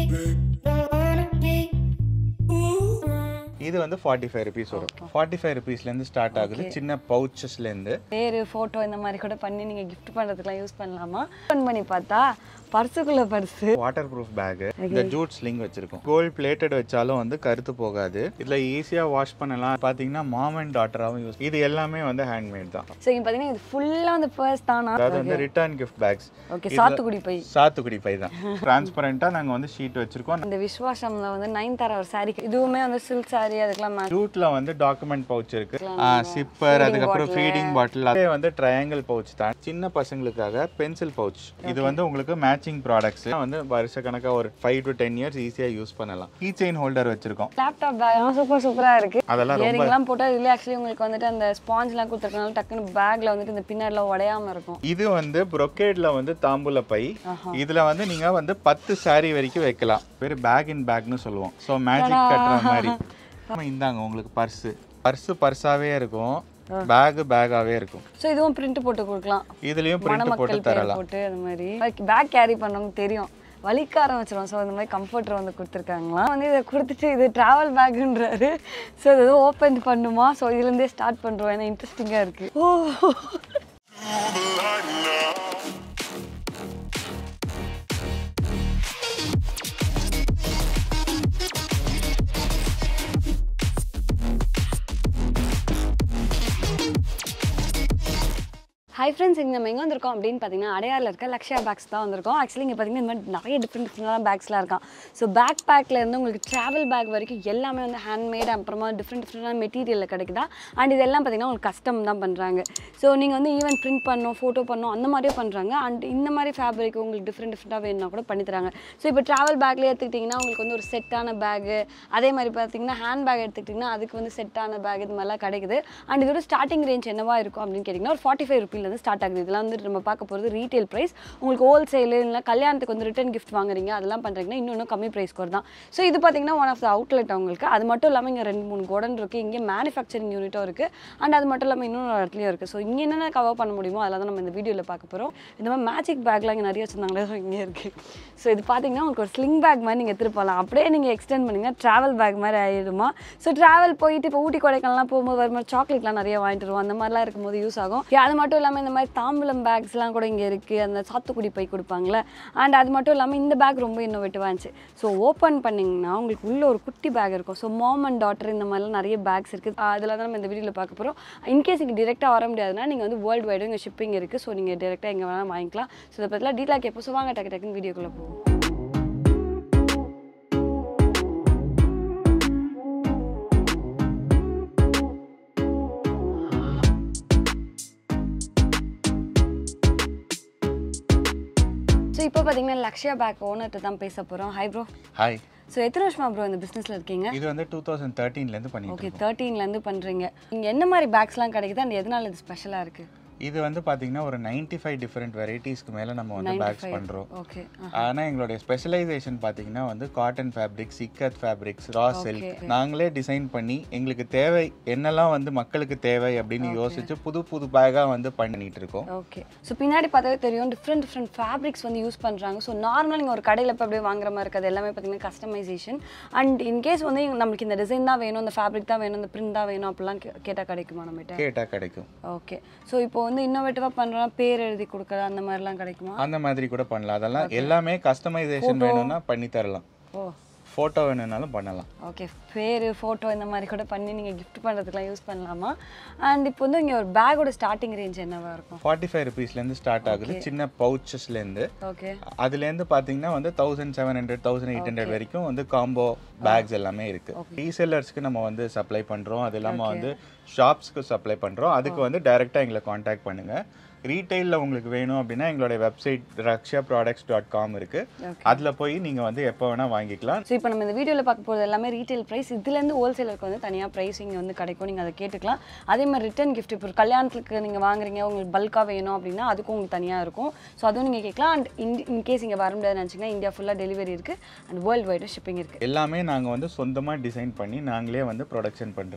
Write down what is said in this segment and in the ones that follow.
இது வந்து forty five rupees வரும் ஃபார்ட்டி ஃபைவ் ருபீஸ்லேருந்து ஸ்டார்ட் ஆகுது சின்ன பவுச்சஸ்லேருந்து பேரு ஃபோட்டோ இந்த மாதிரி கூட பண்ணி நீங்கள் gift பண்ணுறதுக்குலாம் யூஸ் பண்ணலாமா ஓப்பன் பண்ணி பார்த்தா பர்சுக்குள்ளே பர்ஸு வாட்டர் ப்ரூஃப் பேக் இந்த ஜூட் ஸ்லிங் வச்சிருக்கோம் கோல்ட் பிளேட்டட் வச்சாலும் வந்து கருத்து போகாது இதுல ஈஸியா வாஷ் பண்ணலாம் பாத்தீங்கன்னா மாம் அண்ட் டாட்டராகவும் யூஸ் இது எல்லாமே வந்து ஹேண்ட்மேட் தான் ஸோ இங்கே பார்த்தீங்கன்னா இது ஃபுல்லாக அந்த பர்ஸ் தானா அதாவது வந்து ரிட்டர்ன் கிஃப்ட் பேக்ஸ் ஓகே சாத்துக்குடி பை சாத்துக்குடி பை தான் டிரான்ஸ்பரண்டா நாங்க வந்து ஷீட் வச்சிருக்கோம் இந்த விஸ்வாசம்ல வந்து நைன் தர ஒரு சாரி இதுவுமே வந்து சில்க் சாரி அதுக்கெல்லாம் match. ஜூட்ல வந்து டாக்குமெண்ட் பவுச் இருக்கு சிப்பர் அதுக்கப்புறம் ஃபீடிங் பாட்டில் அதே வந்து ட்ரையாங்கிள் பவுச் தான் சின்ன பசங்களுக்காக பென்சில் பவுச் இது வந்து உங்களுக்கு மேட்சிங் ப்ராடக்ட்ஸ் வந்து வருஷ கணக்கா ஒரு ஃபைவ் டு டென் இயர்ஸ் ஈஸியா யூஸ் பண்ணலாம் கீ செயின் ஹோல்டர் வச்சிருக்கோம் லேப்டாப் பேக் சூப்பர் சூப்பராக இருக்கு அதெல்லாம் ரொம்ப இயரிங்லாம் போட்டால் இதுல ஆக்சுவலி உங்களுக்கு வந்துட்டு அந்த ஸ்பாஞ்ச்லாம் கொடுத்துருக்கனால டக்குன்னு பேக்ல வந்துட்டு இந்த பின்னாடிலாம் உடையாம இருக்கும் இது வந்து brocade-ல வந்து தாம்பூல பை இதுல வந்து நீங்க வந்து பத்து saree வரைக்கும் வைக்கலாம் பேர் பேக் இன் பேக்னு சொல்லுவோம் ஸோ மேஜிக் கட்டுற மாதிரி ஆமா, இந்தாங்க உங்களுக்கு பர்ஸு பர்ஸு பர்ஸாவே இருக்கும் பேக் பேக்காவே இருக்கும் ஸோ இதுவும் பிரிண்ட் போட்டு கொடுக்கலாம் இதுலயும் பிரிண்ட் போட்டு மணமக்கள் பேர் தரலாம் போட்டு அந்த மாதிரி பேக் கேரி பண்ணவங்க தெரியும் வலிக்க ஆரம்பிச்சிரும் ஸோ இந்த மாதிரி கம்ஃபர்டர் வந்து கொடுத்துருக்காங்களாம் வந்து இதை கொடுத்துட்டு இது ட்ராவல் பேக்குன்றாரு ஸோ இது எதுவும் ஓப்பன் பண்ணுமா ஸோ இதுலேருந்தே ஸ்டார்ட் பண்ணுறோம் ஏன்னா இன்ட்ரெஸ்டிங்காக இருக்குது ஓ ஹை ஃப்ரெண்ட்ஸ் இங்கே நம்ம எங்கே வந்திருக்கோம் அப்படின்னு பார்த்தீங்கன்னா அடையாரில் இருக்க லக்ஷயா பேக்ஸ் தான் வந்திருக்கோம் ஆக்சுவலி இங்கே பார்த்தீங்கன்னா இந்த மாதிரி நிறைய டிஃப்ரெண்ட் டிஃப்ரெண்டான பேக்ஸ்லாம் இருக்கான் ஸோ பேக் பேக்லேருந்து உங்களுக்கு ட்ராவல் பேக் வரைக்கும் எல்லாமே வந்து ஹேண்ட்மேட் அப்புறமா டிஃப்ரெண்ட் டிஃப்ரெண்டான மெட்டீரியலில் கிடைக்குதா அண்ட் இதெல்லாம் பார்த்தீங்கன்னா உங்களுக்கு கஸ்டம் தான் பண்ணுறாங்க ஸோ நீங்கள் வந்து ஈவன் பிரிண்ட் பண்ணணும் ஃபோட்டோ பண்ணணும் அந்த மாதிரியே பண்ணுறாங்க அண்ட் இந்த மாதிரி ஃபேப்ரிக் உங்களுக்கு டிஃப்ரெண்ட் டிஃப்ரெண்ட்டாக வேணும்னா கூட பண்ணி தராங்க ஸோ இப்போ ட்ராவல் பேக்லேயே எடுத்துக்கிட்டிங்கன்னா உங்களுக்கு வந்து ஒரு செட்டான பேகு அதே மாதிரி பார்த்தீங்கன்னா ஹேண்ட் பேக் எடுத்துக்கிட்டிங்கன்னா அதுக்கு வந்து செட்டான பேக் இது மாதிரிலாம் கிடைக்குது அண்ட் இதோட ஸ்டார்டிங் ரேஞ்ச் என்னவா இருக்கும் அப்படின்னு கேட்டிங்கன்னா ஒரு ஃபார்ட்டி ஃபைவ் ருபீலேருந்து ஸ்டார்ட் ஆகுது இதெல்லாம் வந்து நம்ம பார்க்க போகிறது ரீட்டைல் ப்ரைஸ் உங்களுக்கு ஹோல்சேல் இல்லை கல்யாணத்துக்கு வந்து ரிட்டன் கிஃப்ட் வாங்குறீங்க அதெல்லாம் பண்ணுறீங்கன்னா இன்னும் கம்மி ப்ரைஸ் கூட தான் ஸோ இது பார்த்தீங்கன்னா ஒன் ஆஃப் த அவுட்லெட் அவங்களுக்கு அது மட்டும் இல்லாமல் இங்கே ரெண்டு மூணு கோடன் இருக்குது இங்கே மேனுஃபேக்சரிங் யூனிட்டும் இருக்குது அண்ட் அது மட்டும் இல்லாமல் இன்னொரு இடத்துலையும் இருக்குது ஸோ இங்கே என்னென்ன கவர் பண்ண முடியுமோ அதெல்லாம் தான் நம்ம இந்த வீடியோவில் பார்க்க போகிறோம் இந்த மாதிரி மேஜிக் பேக்லாம் இங்கே நிறைய வச்சுருந்தாங்களே ஸோ இங்கே இருக்குது ஸோ இது பார்த்தீங்கன்னா உங்களுக்கு ஒரு ஸ்லிங் பேக் மாதிரி நீங்கள் எடுத்துகிட்டு போகலாம் அப்படியே நீங்கள் எக்ஸ்டெண்ட் பண்ணிங்கன்னா ட்ராவல் பேக் மாதிரி ஆயிடுமா ஸோ ட்ராவல் போயிட்டு இப்போ ஊட்டி கொடைக்கானல்லாம் போகும்போது வரும்போது சாக்லேட்லாம் நிறைய வாங்கிட்டு வருவோம் அந்த மாதிரிலாம் இருக்கும்போது யூஸ் ஆகும் Yeah, அது மட்டும் இல்லாமல் இந்த மாதிரி தாம்பூலம் பேக்ஸ்லாம் கூட இங்கே இருக்குது அந்த சாத்துக்குடி பை கொடுப்பாங்களே அண்ட் அது மட்டும் இல்லாமல் இந்த பேக் ரொம்ப இன்னோவேட்டிவாக இருந்துச்சு ஸோ ஓப்பன் பண்ணிங்கன்னா உங்களுக்கு உள்ள ஒரு குட்டி பேக் இருக்கும் ஸோ மாம் அண்ட் டாட்டர் இந்த மாதிரிலாம் நிறைய பேக்ஸ் இருக்குது அதில் தான் நம்ம இந்த வீடியோவில் பார்க்க போகிறோம் இன்கேஸ் இங்கே டிரெக்டாக வர முடியாதுன்னா நீங்கள் வந்து வேர்ல்டு வைடும் இங்கே ஷிப்பிங் இருக்குது ஸோ நீங்கள் டிரெக்டாக எங்கே வேணால் வாங்கிக்கலாம் ஸோ இதை பற்றிலாம் டீலாக கேட்போம் ஸோ வாங்க டக்கு டக்குன்னு வீடியோக்குள்ளே போவோம் ஸோ இப்போ பார்த்தீங்கன்னா லக்ஷயா பேக் ஓனர்கிட்ட தான் பேச போகிறோம் ஹை ப்ரோ ஹாய் ஸோ எத்தனை வருஷமா ப்ரோ இந்த பிஸ்னஸில் இருக்கீங்க இது வந்து டூ தௌசண்ட் தேர்ட்டீன்லேருந்து பண்ணிட்டு ஓகே தேர்ட்டீன்லேருந்து பண்ணுறீங்க இங்கே என்ன மாதிரி பேக்ஸ்லாம் கிடைக்குது அண்ட் எதனால இது ஸ்பெஷலாக இருக்குது இது வந்து பாத்தீங்கன்னா ஒரு 95 ஃபைவ் டிஃப்ரெண்ட் வெரைட்டிஸ்க்கு மேல நம்ம வந்து பேக்ஸ் பண்றோம் ஓகே ஆனா எங்களுடைய ஸ்பெஷலைசேஷன் பாத்தீங்கன்னா வந்து காட்டன் ஃபேப்ரிக்ஸ் சிக்கத் ஃபேப்ரிக்ஸ் ரா சில்க் நாங்களே டிசைன் பண்ணி எங்களுக்கு தேவை என்னெல்லாம் வந்து மக்களுக்கு தேவை அப்படின்னு யோசிச்சு புது புது பேக்கா வந்து பண்ணிட்டு இருக்கோம் ஓகே ஸோ பின்னாடி பார்த்தாவே தெரியும் டிஃப்ரெண்ட் டிஃப்ரெண்ட் ஃபேப்ரிக்ஸ் வந்து யூஸ் பண்ணுறாங்க ஸோ நார்மலாக நீங்கள் ஒரு கடையில் இப்போ அப்படியே வாங்குற மாதிரி இருக்காது எல்லாமே பார்த்தீங்கன்னா கஸ்டமைசேஷன் அண்ட் இன்கேஸ் வந்து நம்மளுக்கு இந்த டிசைன் தான் வேணும் இந்த ஃபேப்ரிக் தான் வேணும் இந்த பிரிண்ட் தான் வேணும் அப்படிலாம் கே- கேட்டா கிடைக்குமா நம்மகிட்ட கேட்டா கிடைக்கும் ஓகே ஸோ இப்போ வந்து இன்னோவேட்டிவாக பண்ணுறோன்னா பேர் எழுதி கொடுக்குறது அந்த மாதிரிலாம் கிடைக்குமா அந்த மாதிரி கூட பண்ணலாம் அதெல்லாம் எல்லாமே கஸ்டமைசேஷன் வேணும்னா பண்ணி தரலாம் ஓ ஃபோட்டோ வேணும்னாலும் பண்ணலாம் ஓகே பேர் ஃபோட்டோ இந்த மாதிரி கூட பண்ணி நீங்கள் கிஃப்ட் பண்ணுறதுக்குலாம் யூஸ் பண்ணலாமா அண்ட் இப்போ வந்து இங்கே ஒரு பேக்கோட ஸ்டார்டிங் ரேஞ்ச் என்னவா இருக்கும் ஃபார்ட்டி ஃபைவ் ருபீஸ்லேருந்து ஸ்டார்ட் ஆகுது சின்ன பவுச்சஸ்லேருந்து ஓகே அதுலேருந்து பார்த்தீங்கன்னா வந்து thousand seven hundred thousand eight hundred வரைக்கும் வந்து காம்போ பேக்ஸ் எல்லாமே இருக்கு ரீசெல்லர்ஸ்க்கு நம்ம வந்து சப்ளை பண்றோம் அது இல்லாமல் வந்து ஷாப்ஸ்க்கு சப்ளை பண்றோம் அதுக்கு வந்து டைரெக்டாக எங்களை காண்டாக்ட் பண்ணுங்க ரீட்டைலில் உங்களுக்கு வேணும் அப்படின்னா எங்களுடைய website Raksha products dot com இருக்கு அதில் போய் நீங்கள் வந்து எப்போ வேணால் வாங்கிக்கலாம் ஸோ இப்போ நம்ம இந்த வீடியோவில் பார்க்க போகிறது எல்லாமே ரீட்டைல் ப்ரைஸ் இதுலேருந்து ஹோல்சேலருக்கு வந்து தனியாக ப்ரைஸ் இங்கே வந்து கிடைக்கும் நீங்கள் அதை கேட்டுக்கலாம் அதே மாதிரி ரிட்டன் கிஃப்ட் இப்போ ஒரு கல்யாணத்துக்கு நீங்கள் வாங்குறீங்க உங்களுக்கு பல்காக வேணும் அப்படின்னா அதுக்கும் உங்களுக்கு தனியாக இருக்கும் ஸோ அதுவும் நீங்கள் கேட்கலாம் அண்ட் இன் இன்கேஸ் இங்கே வர முடியாதுன்னு நினச்சிங்கன்னா இந்தியா ஃபுல்லாக டெலிவரி இருக்குது அண்ட் வேர்ல்டு வைடும் ஷிப்பிங் இருக்குது எல்லாமே நாங்கள் வந்து சொந்தமாக டிசைன் பண்ணி நாங்களே வந்து ப்ரொடக்ஷன் பண்ணுறது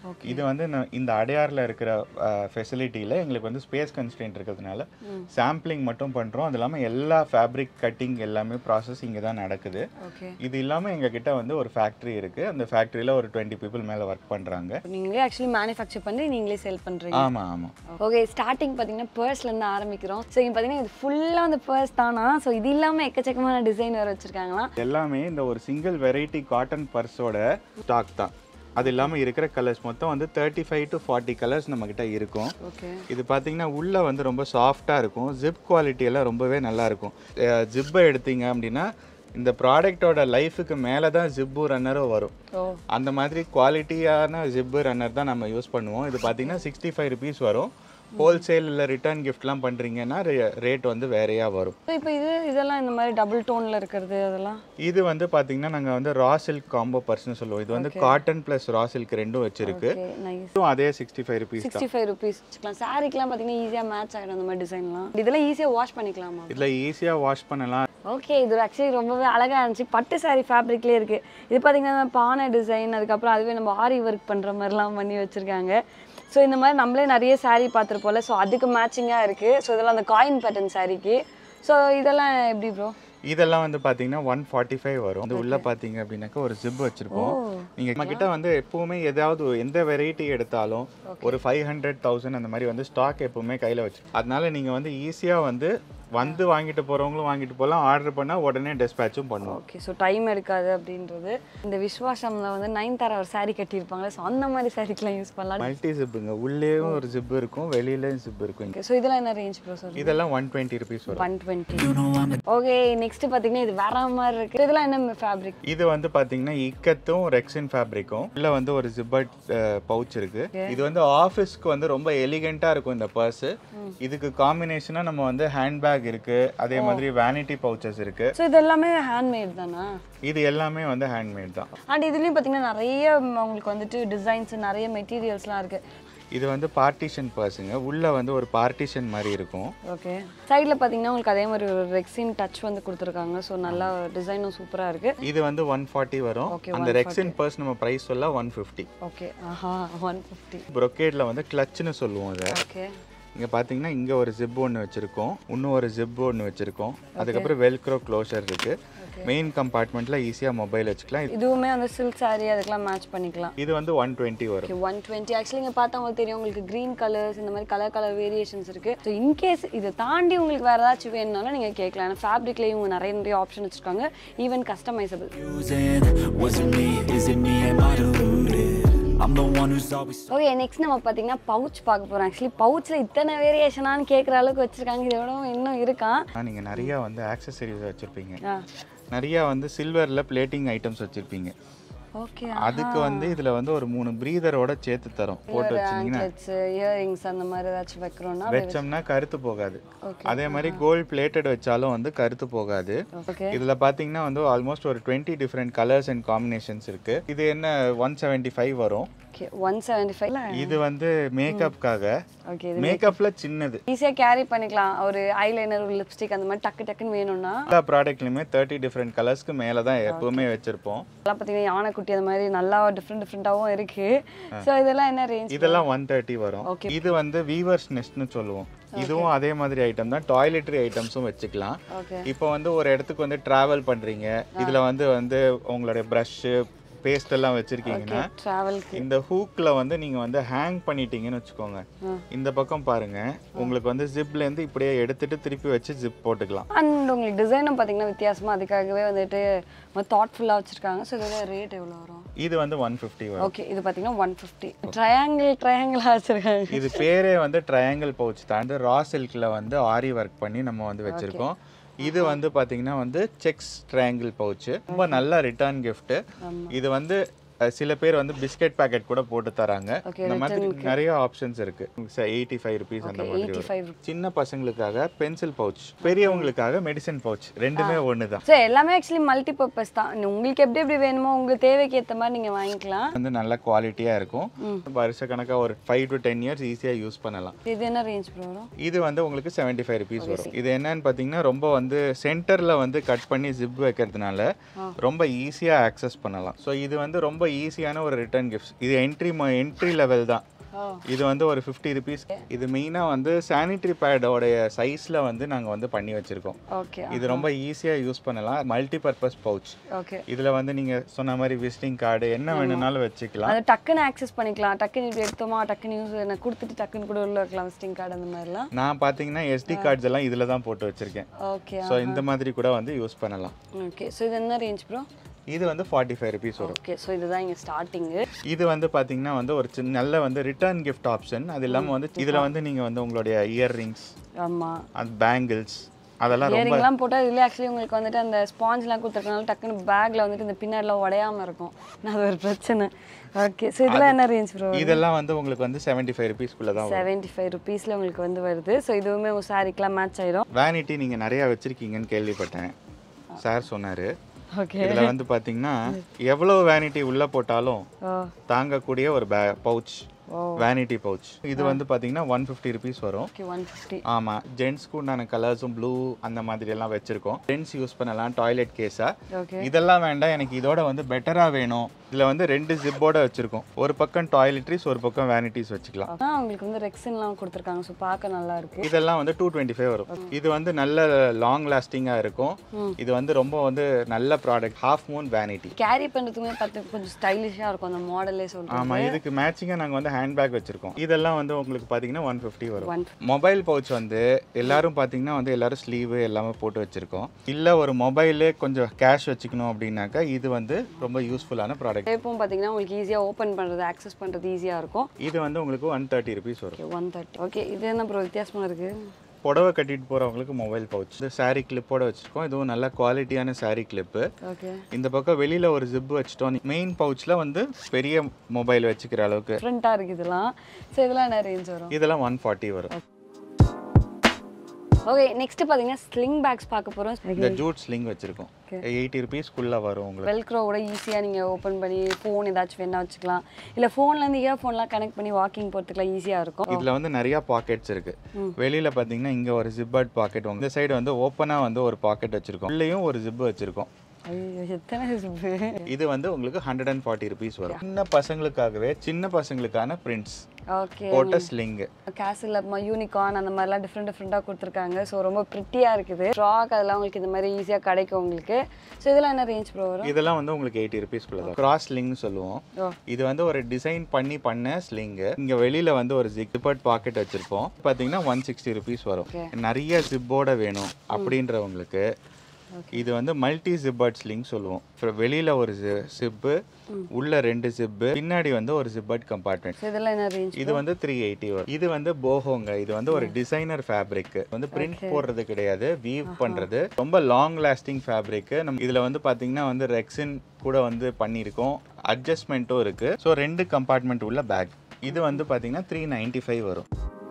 இது வந்து ந- இந்த அடையாறில் இருக்கிற ஃபெசிலிட்டியில் எங்களுக்கு வந்து ஸ்பேஸ் கன்ஸ்டன்ட் இருக்கிறதுனால சாம்பிளிங் மட்டும் பண்ணுறோம் அது இல்லாமல் எல்லா ஃபேப்ரிக் கட்டிங் எல்லாமே ப்ராசஸ் இங்கே தான் நடக்குது ஓகே இது இல்லாமல் எங்ககிட்ட வந்து ஒரு ஃபேக்ட்ரி இருக்குது அந்த ஃபேக்ட்ரியில் ஒரு டுவெண்ட்டி பீப்புள் மேலே ஒர்க் பண்ணுறாங்க நீங்களே ஆக்சுவலி மேனுஃபேக்சர் பண்ணி நீங்களே சேல் பண்ணுறீங்க ஆமாம் ஆமாம் ஓகே ஸ்டார்டிங் பார்த்தீங்கன்னா பர்ஸ்லேருந்து ஆரம்பிக்கிறோம் ஸோ இங்கே பார்த்தீங்கன்னா இது ஃபுல்லாக வந்து பர்ஸ் தானா ஸோ இது இல்லாமல் எக்கச்சக்கமான டிசைன் வேறு வச்சுருக்காங்களா எல்லாமே இந்த ஒரு சிங்கிள் வெரைட்டி காட்டன் பர்ஸோட ஸ்டாக் தான் அது இல்லாமல் இருக்கிற கலர்ஸ் மொத்தம் வந்து thirty five to forty colours நம்மக்கிட்ட இருக்கும் ஓகே இது பார்த்தீங்கன்னா உள்ளே வந்து ரொம்ப சாஃப்டாக இருக்கும் ஜிப் குவாலிட்டி எல்லாம் ரொம்பவே நல்லா இருக்கும் ஜிப்பை எடுத்தீங்க அப்படின்னா இந்த ப்ராடக்டோட லைஃபுக்கு மேலே தான் ஜிப்பு ரன்னரும் வரும் ஓ அந்த மாதிரி குவாலிட்டியான ஜிப்பு ரன்னர் தான் நம்ம யூஸ் பண்ணுவோம் இது பார்த்தீங்கன்னா சிக்ஸ்டி ஃபைவ் ருபீஸ் வரும் ஹோல்சேல் இல்லை ரிட்டர்ன் கிஃப்ட்லாம் பண்ணுறீங்கன்னா ரேட் வந்து வேறையாக வரும் ஸோ இப்போ இது இதெல்லாம் இந்த மாதிரி டபுள் டோனில் இருக்கிறது அதெல்லாம் இது வந்து பார்த்தீங்கன்னா நாங்கள் வந்து ரா சில்க் காம்போ பர்ஸ்னு சொல்லுவோம் இது வந்து காட்டன் ப்ளஸ் ரா சில்க் ரெண்டும் வச்சிருக்கு ஓகே நைஸ் இதுவும் அதே சிக்ஸ்டி ஃபைவ் ருபீஸ் தான் சிக்ஸ்டி ஃபைவ் ருபீஸ் வச்சுக்கலாம் சாரிக்கெலாம் பார்த்தீங்கன்னா ஈஸியாக மேட்ச் ஆகிடும் அந்த மாதிரி டிசைன்லாம் இதெல்லாம் ஈஸியாக வாஷ் பண்ணிக்கலாமா இதில் ஈஸியாக வாஷ் பண்ணலாம் ஓகே இது ஆக்சுவலி ரொம்பவே அழகாக இருந்துச்சு பட்டு சாரி ஃபேப்ரிக்லேயே இருக்குது இது பார்த்தீங்கன்னா பானை டிசைன் அதுக்கப்புறம் அதுவே நம்ம ஆரி ஒர்க் பண்ணுற மாதிரிலாம் பண்ணி வச்சுருக்காங்க ஸோ இந்த மாதிரி நம்மளே நிறைய saree பார்த்துருப்போம்ல ஸோ அதுக்கு மேட்சிங்காக இருக்குது ஸோ இதெல்லாம் அந்த காயின் பேட்டர்ன் சாரிக்கு ஸோ இதெல்லாம் எப்படி ப்ரோ இதெல்லாம் வந்து பாத்தீங்கன்னா ஒன் ஃபார்ட்டி ஃபைவ் வரும் இது உள்ள பாத்தீங்க அப்படின்னாக்கா ஒரு ஜிப் வச்சிருப்போம் நீங்க நம்ம கிட்ட வந்து எப்பவுமே ஏதாவது எந்த வெரைட்டி எடுத்தாலும் ஒரு ஃபைவ் ஹண்ட்ரட் தௌசண்ட் அந்த மாதிரி வந்து ஸ்டாக் எப்பவுமே கையில வச்சு அதனால நீங்க வந்து ஈஸியா வந்து வந்து வாங்கிட்டு போறவங்களும் வாங்கிட்டு போகலாம் ஆர்டர் பண்ணா உடனே டெஸ்பேச்சும் பண்ணுவோம் ஓகே ஸோ டைம் எடுக்காது அப்படின்றது இந்த விஸ்வாசம்ல வந்து நைன் தர ஒரு saree கட்டியிருப்பாங்க ஸோ அந்த மாதிரி சாரிக்கெலாம் யூஸ் பண்ணலாம் மல்டி ஜிப்புங்க உள்ளேயும் ஒரு ஜிப் இருக்கும் வெளியிலயும் ஜிப் இருக்கும் ஓகே ஸோ இதெல்லாம் என்ன ரேஞ்ச் ப்ரோ சார் இதெல்லாம் ஒன் டுவெண்ட்டி ருபீஸ் வரும் ஒன் டுவெண்ட்டி ஓகே நெக்ஸ்ட் பார்த்தீங்கன்னா இது வேற மாதிரி இருக்குது இதெல்லாம் என்ன ஃபேப்ரிக் இது வந்து பாத்தீங்கன்னா இக்கத்தும் ரெக்ஸின் ஃபேப்ரிக்கும் உள்ள வந்து ஒரு ஜிப்பட் பவுச் இருக்கு இது வந்து ஆஃபீஸ்க்கு வந்து ரொம்ப எலிகெண்டா இருக்கும் இந்த பர்ஸ் இதுக்கு காம்பினேஷனா நம்ம வந்து ஹேண்ட்பேக் இருக்கு அதே மாதிரி வேனிட்டி பவுச்சஸ் இருக்கு ஸோ இது எல்லாமே ஹேண்ட்மேட் தானா இது எல்லாமே வந்து ஹேண்ட்மேட் தான் அண்ட் இதுலேயும் பார்த்தீங்கன்னா நிறைய ம், உங்களுக்கு வந்துட்டு டிசைன்ஸ் நிறைய மெட்டீரியல்ஸ்லாம் இருக்குது இது வந்து பார்ட்டிஷன் பர்ஸுங்க உள்ள வந்து ஒரு பார்ட்டிஷன் மாதிரி இருக்கும் ஓகே சைடில் பார்த்தீங்கன்னா உங்களுக்கு அதே மாதிரி ஒரு ரெக்ஸின் டச் வந்து கொடுத்துருக்காங்க ஸோ நல்லா டிசைனும் சூப்பராக இருக்குது இது வந்து ஒன் ஃபார்ட்டி வரும் Okay, அந்த ரெக்ஸின் பர்ஸ் நம்ம ப்ரைஸ் சொல்ல ஒன் ஃபிஃப்டி ஓகே ஆஹா ஒன் ஃபிஃப்டி ப்ரொக்கேட்ல வந்து கிளச்சுன்னு சொல்லுவோம் இதை ஓகே இங்கே பார்த்தீங்கன்னா இங்கே ஒரு ஜிப் ஒன்று வச்சுருக்கோம் இன்னும் ஒரு ஜிப் ஒன்று வச்சுருக்கோம் அதுக்கப்புறம் வெல்க்ரோ க்ளோஷர் இருக்குது மெயின் கம்பார்ட்மெண்ட்டில் ஈஸியாக மொபைல் வச்சுக்கலாம் இது- இதுவுமே வந்து சில்க் saree அதுக்கெல்லாம் மேட்ச் பண்ணிக்கலாம் இது வந்து ஒன் டுவெண்ட்டி வரும் ஓகே ஒன் டுவெண்ட்டி ஆக்சுவலி இங்கே பார்த்தா உங்களுக்கு தெரியும் உங்களுக்கு க்ரீன் கலர்ஸ் இந்த மாதிரி கலர் கலர் வேரியேஷன்ஸ் இருக்குது ஸோ இன்கேஸ் இதை தாண்டி உங்களுக்கு வேறு ஏதாச்சும் வேணும்னாலும் நீங்கள் கேட்கலாம் ஏன்னா ஃபேப்ரிக்லேயும் இவங்க நிறைய நிறைய ஆப்ஷன் வச்சுருக்காங்க even customisable Using, was it me? Is it me? Am I deluded? I'm the one who's always okay next நம்ம பார்த்தீங்கன்னா பவுச் பார்க்க போகிறோம் ஆக்சுவலி பவுச்சில் இத்தனை வேரியேஷனான்னு கேட்குற அளவுக்கு வச்சுருக்காங்க இதோட இன்னும் இருக்கான் நீங்கள் நிறையா வந்து ஆக்சசரிஸ் வச்சுருப்பீங்க ஆ நிறையா வந்து சில்வரில் பிளேட்டிங் ஐட்டம்ஸ் வச்சுருப்பீங்க ஓகே அதுக்கு வந்து இதில் வந்து ஒரு மூணு ப்ரீதரோட சேர்த்து தரோம் போட்டு வச்சிங்கன்னா ஆங்க்லெட்ஸ் இயரிங்ஸ் அந்த மாதிரி ஏதாச்சும் வைக்கிறோம்னா வச்சோம்னா கருத்து போகாது அதே மாதிரி கோல்ட் பிளேட்டட் வச்சாலும் வந்து கருத்து போகாது ஓகே இதில் பார்த்தீங்கன்னா வந்து ஆல்மோஸ்ட் ஒரு twenty different colours and combinations இருக்குது இது என்ன ஒன் செவன்ட்டி ஃபைவ் வரும் ஓகே ஒன் செவன்ட்டி ஃபைவ்ல இது வந்து மேக்கப்புக்காக ஓகே மேக்கப்ல சின்னது ஈஸியாக கேரி பண்ணிக்கலாம் ஒரு ஐலைனர் ஒரு லிப்ஸ்டிக் அந்த மாதிரி டக்கு டக்குன்னு வேணும்னா எல்லா ப்ராடக்ட்லையுமே தேர்ட்டி டிஃப்ரெண்ட் கலர்ஸ்க்கு மேலே தான் எப்பவுமே வச்சிருப்போம் இதெல்லாம் பார்த்தீங்கன்னா யானைக்குட்டி அந்த மாதிரி நல்லா டிஃப்ரெண்ட் டிஃப்ரெண்ட்டாகவும் இருக்கு ஸோ இதெல்லாம் என்ன ரேஞ்ச் இதெல்லாம் ஒன் தேர்ட்டி வரும் Okay. இது வந்து வீவர்ஸ் நெஸ்ட்னு சொல்லுவோம் இதுவும் அதே மாதிரி ஐட்டம் தான் டாய்லெட்ரி ஐட்டம்ஸும் வச்சுக்கலாம் ஓகே இப்போ வந்து ஒரு இடத்துக்கு வந்து டிராவல் பண்றீங்க இதுல வந்து வந்து உங்களுடைய ப்ரஷ்ஷு பேஸ்ட் எல்லாம் வச்சிருக்கீங்கன்னா ட்ராவல்க்கு இந்த ஹூக்ல வந்து நீங்க வந்து ஹேங் பண்ணிட்டீங்கன்னு வச்சுக்கோங்க இந்த பக்கம் பாருங்க உங்களுக்கு வந்து ஜிப்ல இருந்து இப்படியே எடுத்துட்டு திருப்பி வச்சு ஜிப் போட்டுக்கலாம் அண்ட் உங்களுக்கு டிசைனும் பார்த்தீங்கன்னா வித்தியாசமா அதுக்காகவே வந்துட்டு தாட்ஃபுல்லாக வச்சுருக்காங்க ஸோ இதோட ரேட் எவ்வளோ வரும் இது வந்து ஒன் ஃபிஃப்டி வரும் ஓகே இது பார்த்தீங்கன்னா ஒன் ஃபிஃப்டி ட்ரையாங்கிள் ட்ரையாங்கிளாக வச்சுருக்காங்க இது பேரே வந்து ட்ரையாங்கிள் பவுச் தான் வந்து ரா சில்க்ல வந்து ஆரி ஒர்க் பண்ணி நம்ம வந்து வச்சிருக்கோம் இது வந்து பாத்தீங்கன்னா வந்து செக்ஸ் ட்ரையாங்கிள் பவுச் ரொம்ப நல்ல ரிட்டர்ன் gift இது வந்து அஹ், சில பேர் வந்து பிஸ்கட் பாக்கெட் கூட போட்டு தராங்க Okay, இந்த மாதிரி நிறைய ஆப்ஷன்ஸ் இருக்கு எயிட்டி ஃபைவ் ருபீஸ் அந்த மாதிரி எயிட்டி வரும். ஃபைவ் சின்ன பசங்களுக்காக பென்சில் பவுச் பெரியவங்களுக்காக மெடிசன் பவுச் ரெண்டுமே ஒன்று தான் ஸோ எல்லாமே ஆக்சுவலி மல்டி பர்பஸ் தான் உங்களுக்கு எப்படி எப்படி வேணுமோ உங்களுக்கு தேவைக்கு ஏற்ற மாதிரி நீங்கள் வாங்கிக்கலாம் வந்து நல்ல குவாலிட்டியா இருக்கும் வருஷ கணக்கா ஒரு ஃபைவ் டு டென் இயர்ஸ் ஈஸியா யூஸ் பண்ணலாம் இது என்ன ரேஞ்ச் ப்ரோ வரும் இது வந்து உங்களுக்கு செவன்ட்டி ஃபைவ் ருபீஸ் வரும் இது என்னன்னு பார்த்தீங்கன்னா ரொம்ப வந்து சென்டரில் வந்து கட் பண்ணி ஜிப் வைக்கிறதுனால ரொம்ப ஈஸியாக ஆக்சஸ் பண்ணலாம் ஸோ இது வந்து ரொம்ப ரொம்ப ஈஸியான ஒரு ரிட்டர்ன் கிஃப்ட்ஸ் இது என்ட்ரி என்ட்ரி லெவல் தான் ஓ இது வந்து ஒரு ஃபிஃப்டி ருபீஸ் இது மெயினாக வந்து சானிட்டரி பேடோடைய சைஸில் வந்து நாங்கள் வந்து பண்ணி வச்சுருக்கோம் ஓகே இது ரொம்ப ஈஸியாக யூஸ் பண்ணலாம் மல்டி பர்பஸ் பவுச் ஓகே இதில் வந்து நீங்கள் சொன்ன மாதிரி விசிட்டிங் கார்டு என்ன வேணும்னாலும் வச்சுக்கலாம் அது டக்குன்னு ஆக்சஸ் பண்ணிக்கலாம் டக்குன்னு இப்படி எடுத்தோமா டக்குன்னு யூஸ் நான் கொடுத்துட்டு டக்குன்னு கூட உள்ள வைக்கலாம் விசிட்டிங் கார்டு அந்த மாதிரிலாம் நான் பார்த்தீங்கன்னா எஸ்டி கார்ட்ஸ் எல்லாம் இதில் தான் போட்டு வச்சுருக்கேன் ஓகே ஸோ இந்த மாதிரி கூட வந்து யூஸ் பண்ணலாம் ஓகே ஸோ இது என்ன ரேஞ்ச் ப்ரோ இது வந்து ஃபார்ட்டி ஃபைவ் ருபீஸ் வரும் ஓகே ஸோ இதுதான் இங்கே ஸ்டார்டிங்கு இது வந்து பார்த்தீங்கன்னா வந்து ஒரு சின்ன நல்ல வந்து ரிட்டர்ன் கிஃப்ட் ஆப்ஷன் அது இல்லாமல் வந்து இதில் வந்து நீங்கள் வந்து உங்களுடைய இயர்ரிங்ஸ் ஆமாம் அந்த பேங்கிள்ஸ் அதெல்லாம் ரொம்ப இயரிங்லாம் போட்டால் இதில் ஆக்சுவலி உங்களுக்கு வந்துட்டு அந்த ஸ்பாஞ்ச்லாம் கொடுத்துருக்கனால டக்குன்னு பேக்கில் வந்துட்டு இந்த பின்னாடிலாம் உடையாம இருக்கும் அது ஒரு பிரச்சனை ஓகே ஸோ இதெல்லாம் என்ன ரேஞ்ச் ப்ரோ இதெல்லாம் வந்து உங்களுக்கு வந்து செவன்ட்டி ஃபைவ் ருபீஸ்க்குள்ளே தான் வரும் செவன்ட்டி ஃபைவ் ருபீஸில் உங்களுக்கு வந்து வருது ஸோ இதுவுமே உங்கள் சாரிக்கெலாம் மேட்ச் ஆயிடும் வேனிட்டி நீங்கள் நிறையா வச்சுருக்கீங்கன்னு கேள்விப்பட்டேன் சார் சொன்னார் ஓகே இதில் வந்து பார்த்தீங்கன்னா எவ்வளோ வேனிட்டி உள்ளே போட்டாலும் ஓ தாங்கக்கூடிய ஒரு பே பவுச் ஓ வேனிட்டி பவுச் இது வந்து பார்த்தீங்கன்னா ஒன் ஃபிஃப்டி ருபீஸ் வரும் ஓகே ஒன் ஃபிஃப்டி ஆமாம் ஜென்ஸ்க்கு உண்டான கலர்ஸும் ப்ளூ அந்த மாதிரி எல்லாம் வச்சுருக்கோம் ஜென்ஸ் யூஸ் பண்ணலாம் டாய்லெட் கேஸாக ஓகே இதெல்லாம் வேண்டாம் எனக்கு இதோட வந்து பெட்டராக வேணும் இதில் வந்து ரெண்டு ஜிப்போட வச்சுருக்கோம் ஒரு பக்கம் டாய்லெட்ரிஸ் ஒரு பக்கம் வேனிட்டிஸ் வச்சுக்கலாம் ஆ உங்களுக்கு வந்து ரெக்ஸன்லாம் கொடுத்துருக்காங்க ஸோ பார்க்க நல்லா இருக்கு இதெல்லாம் வந்து டூ டுவெண்ட்டி ஃபைவ் வரும் இது வந்து நல்ல லாங் லாஸ்டிங்காக இருக்கும் இது வந்து ரொம்ப வந்து நல்ல product half moon vanity carry பண்ணுறதுக்குமே பார்த்து கொஞ்சம் ஸ்டைலிஷாக இருக்கும் அந்த மாடலே சொல்கிறேன் ஆமாம் இதுக்கு மேட்சிங்காக நாங்கள் வந்து ஹேண்ட்பேக் வச்சுருக்கோம் இதெல்லாம் வந்து உங்களுக்கு பார்த்தீங்கன்னா ஒன் ஃபிஃப்டி வரும் ஒன் மொபைல் பவுச் வந்து எல்லாரும் பார்த்தீங்கன்னா வந்து எல்லாரும் ஸ்லீவு எல்லாமே போட்டு வச்சுருக்கோம் இல்லை ஒரு மொபைலே கொஞ்சம் கேஷ் வச்சுக்கணும் அப்படின்னாக்கா இது வந்து ரொம்ப யூஸ்ஃபுல்லான ப்ராடக்ட் டேப்பும் பார்த்தீங்கன்னா உங்களுக்கு ஈஸியாக ஓப்பன் பண்ணுறது ஆக்சஸ் பண்ணுறது ஈஸியாக இருக்கும் இது வந்து உங்களுக்கு ஒன் தேர்ட்டி ருபீஸ் வரும் ஓகே ஒன் தேர்ட்டி ஓகே இது என்ன ப்ரோ வித்தியாசமாக இருக்குது புடவை கட்டிட்டு போகிறவங்களுக்கு மொபைல் பவுச் இது சாரீ கிளிப்போட வச்சுருக்கோம் இதுவும் நல்ல குவாலிட்டியான சாரீ கிளிப்பு ஓகே இந்த பக்கம் வெளியில் ஒரு ஜிப் வச்சுட்டோம் மெயின் பவுச்சில் வந்து பெரிய மொபைல் வச்சுக்கிற அளவுக்கு டிஃப்ரெண்ட்டாக இருக்குது இதெல்லாம் ஸோ இதெல்லாம் என்ன ரேஞ்ச் வரும் இதெல்லாம் ஒன் ஃபார்ட்டி வரும் ஓகே நெக்ஸ்ட் பார்த்தீங்கன்னா ஸ்லிங் பேக்ஸ் பார்க்க போகிறோம் இந்த ஜூட் ஸ்லிங் வச்சுருக்கோம் எயிட்டி ருபீஸ்க்குள்ளே வரும் உங்களுக்கு வெல்க்ரோவோட ஈஸியாக நீங்கள் ஓப்பன் பண்ணி ஃபோன் ஏதாச்சும் வேணா வச்சுக்கலாம் இல்லை ஃபோன்லேருந்து இயர்ஃபோன்லாம் கனெக்ட் பண்ணி வாக்கிங் போகிறதுக்குலாம் ஈஸியாக இருக்கும் இதில் வந்து நிறைய பாக்கெட்ஸ் இருக்கு வெளியில பார்த்தீங்கன்னா இங்கே ஒரு ஜிப்பர்ட் பாக்கெட் இந்த சைடு வந்து ஓப்பனாக வந்து ஒரு பாக்கெட் வச்சிருக்கோம் உள்ளேயும் ஒரு ஜிப் வச்சிருக்கோம் ஐயோ எத்தனை zip? இது வந்து உங்களுக்கு ஹண்ட்ரட் அண்ட் ஃபார்ட்டி ருபீஸ் வரும் சின்ன பசங்களுக்காகவே சின்ன பசங்களுக்கான பிரிண்ட்ஸ் ஓகே போட்ட ஸ்லிங்கு கேசில் யூனிகார்ன் அந்த மாதிரிலாம் டிஃப்ரெண்ட் டிஃப்ரெண்ட்டாக கொடுத்துருக்காங்க ஸோ ரொம்ப ப்ரிட்டியாக இருக்குது ஸ்ட்ராக் அதெல்லாம் உங்களுக்கு இந்த மாதிரி ஈஸியாக கிடைக்கும் உங்களுக்கு ஸோ இதெல்லாம் என்ன ரேஞ்ச் ப்ரோ வரும் இதெல்லாம் வந்து உங்களுக்கு எயிட்டி ருபீஸ்க்குள்ள தான் கிராஸ் ஸ்லிங்னு சொல்லுவோம் ஓ இது வந்து ஒரு டிசைன் பண்ணி பண்ண ஸ்லிங்கு இங்கே வெளியில வந்து ஒரு ஜிப்பர்ட் பாக்கெட் வச்சிருப்போம் பார்த்தீங்கன்னா ஒன் சிக்ஸ்டி ருபீஸ் வரும் Okay. நிறைய ஜிப்போட வேணும் அப்படின்றவங்களுக்கு இது வந்து மல்டி ஜிப்பர்ட் ஸ்லிங் சொல்லுவோம் அப்புறம் வெளியில ஒரு ஜிப்பு உள்ள ரெண்டு ஜிப்பு பின்னாடி வந்து ஒரு ஜிப்பர்ட் கம்பார்ட்மெண்ட் ஸோ இதெல்லாம் என்ன ரேஞ்ச் இது வந்து த்ரீ எயிட்டி வரும் இது வந்து போஹோங்க இது வந்து ஒரு டிசைனர் ஃபேப்ரிக் வந்து பிரிண்ட் போடுறது கிடையாது வீவ் பண்றது ரொம்ப லாங் லாஸ்டிங் ஃபேப்ரிக் நம்ம இதுல வந்து பாத்தீங்கன்னா வந்து ரெக்ஸின் கூட வந்து பண்ணியிருக்கோம் அட்ஜஸ்ட்மெண்ட்டும் இருக்கு ஸோ ரெண்டு கம்பார்ட்மெண்ட் உள்ள பேக் இது வந்து பாத்தீங்கன்னா த்ரீ நைன்டி ஃபைவ் வரும்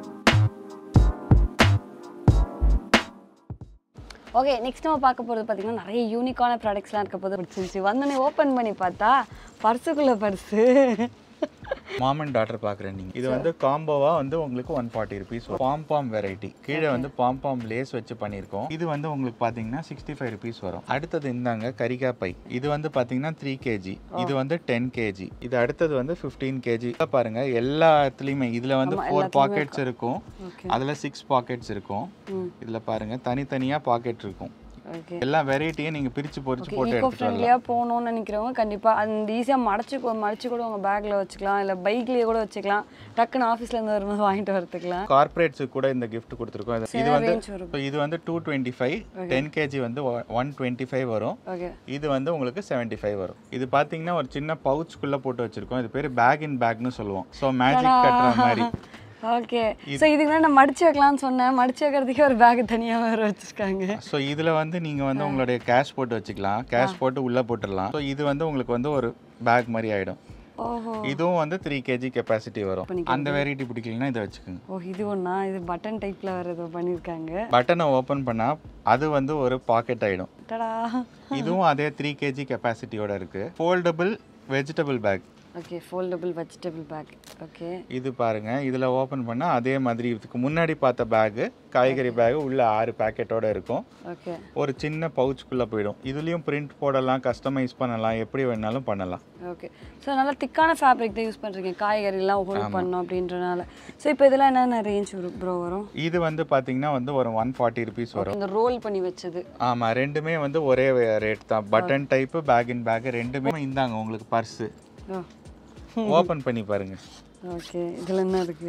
ஓகே நெக்ஸ்ட் நம்ம பார்க்க போகிறது பார்த்தீங்கன்னா நிறைய யூனிக்கான ப்ராடக்ட்ஸ்லாம் இருக்க போது பிடிச்சிருந்துச்சு வந்தோடனே ஓப்பன் பண்ணி பார்த்தா பர்சுக்குள்ளே பர்ஸு மாம் அண்ட் டாட்டர் பார்க்குறேன் நீங்கள் இது வந்து காம்போவா வந்து உங்களுக்கு one forty rupees pom pom variety கீழே வந்து பாம் பாம் லேஸ் வச்சு பண்ணியிருக்கோம் இது வந்து உங்களுக்கு பார்த்தீங்கன்னா சிக்ஸ்டி ஃபைவ் ருபீஸ் வரும் அடுத்தது இந்தாங்க கரிக்கா பை இது வந்து பார்த்தீங்கன்னா த்ரீ கேஜி இது வந்து டென் கேஜி இது அடுத்தது வந்து ஃபிஃப்டீன் கேஜி பாருங்க எல்லா இடத்துலையுமே இதில் வந்து ஃபோர் பாக்கெட்ஸ் இருக்கும் Okay. அதில் சிக்ஸ் பாக்கெட்ஸ் இருக்கும் இதில் பாருங்க தனித்தனியாக பாக்கெட் இருக்கும் ஓகே எல்லா வெரைட்டியும் நீங்கள் பிரித்து பொரிச்சு போட்டு ஈகோ எடுத்துட்டு வரலாம் ஃப்ரெண்ட்லியாக போகணும்னு நினைக்கிறவங்க கண்டிப்பாக அந்த ஈஸியாக மடச்சு கொ- மடிச்சு கூட உங்கள் பேக்கில் வச்சுக்கலாம் இல்லை பைக்லேயே கூட வச்சுக்கலாம் டக்குன்னு ஆஃபீஸ்ல இருந்து வரும்போது வாங்கிட்டு வரதுக்கலாம் கார்ப்பரேட்ஸுக்கு கூட இந்த gift கொடுத்துருக்கோம் இது- இது வந்து range வரும்? so இது வந்து two twenty five ten KG வந்து ஒன் டுவெண்ட்டி ஃபைவ் வரும் ஓகே இது வந்து உங்களுக்கு செவன்ட்டி ஃபைவ் வரும் இது பார்த்தீங்கன்னா ஒரு சின்ன பவுச்சுக்குள்ளே போட்டு வச்சிருக்கோம் இது பேர் பேக் இன் பேக்னு சொல்லுவோம் ஸோ மேஜிக் கட்டுற மாதிரி ஓகே ஸோ இதுக்கு தான் நான் மடிச்சு வைக்கலாம்னு சொன்னேன் மடிச்சு வைக்கிறதுக்கே ஒரு பேக் தனியாக வேறு வச்சுருக்காங்க ஸோ இதில் வந்து நீங்கள் வந்து உங்களுடைய கேஷ் போட்டு வச்சுக்கலாம் கேஷ் போட்டு உள்ளே போட்டுடலாம் ஸோ இது வந்து உங்களுக்கு வந்து ஒரு பேக் மாதிரி ஆகிடும் ஓஹோ இதுவும் வந்து த்ரீ கேஜி கெப்பாசிட்டி வரும் அந்த வெரைட்டி பிடிக்கலன்னா இதை வச்சுக்கோங்க ஓ இது ஒன்றா இது பட்டன் டைப்பில் வேறு ஏதோ பண்ணியிருக்காங்க பட்டனை ஓப்பன் பண்ணால் அது வந்து ஒரு பாக்கெட் ஆகிடும் டடா இதுவும் அதே த்ரீ கேஜி கெப்பாசிட்டியோட இருக்கு foldable vegetable bag okay foldable vegetable bag okay இது பாருங்க இதில் ஓப்பன் பண்ணால் அதே மாதிரி இதுக்கு முன்னாடி பார்த்த பேகு காய்கறி பேகு உள்ள ஆறு பேக்கெட்டோட இருக்கும் ஓகே ஒரு சின்ன பவுச்சுக்குள்ளே போயிடும் இதுலேயும் பிரிண்ட் போடலாம் கஸ்டமைஸ் பண்ணலாம் எப்படி வேணாலும் பண்ணலாம் ஓகே ஸோ நல்லா திக்கான ஃபேப்ரிக் தான் யூஸ் பண்ணுறீங்க காய்கறிலாம் ஹோல்ட் பண்ணோம் அப்படின்றனால ஸோ இப்போ இதெல்லாம் என்னென்ன ரேஞ்ச் ப்ரோ வரும் இது வந்து பார்த்தீங்கன்னா வந்து ஒரு ஒன் ஃபார்ட்டி ருபீஸ் வரும் இந்த ரோல் பண்ணி வச்சது ஆமாம் ரெண்டுமே வந்து ஒரே ரேட் தான் button type bag in bag ரெண்டுமே இந்தாங்க உங்களுக்கு பர்ஸு ஓ ஓப்பன் பண்ணி பாருங்க ஓகே இதில் என்ன இருக்குது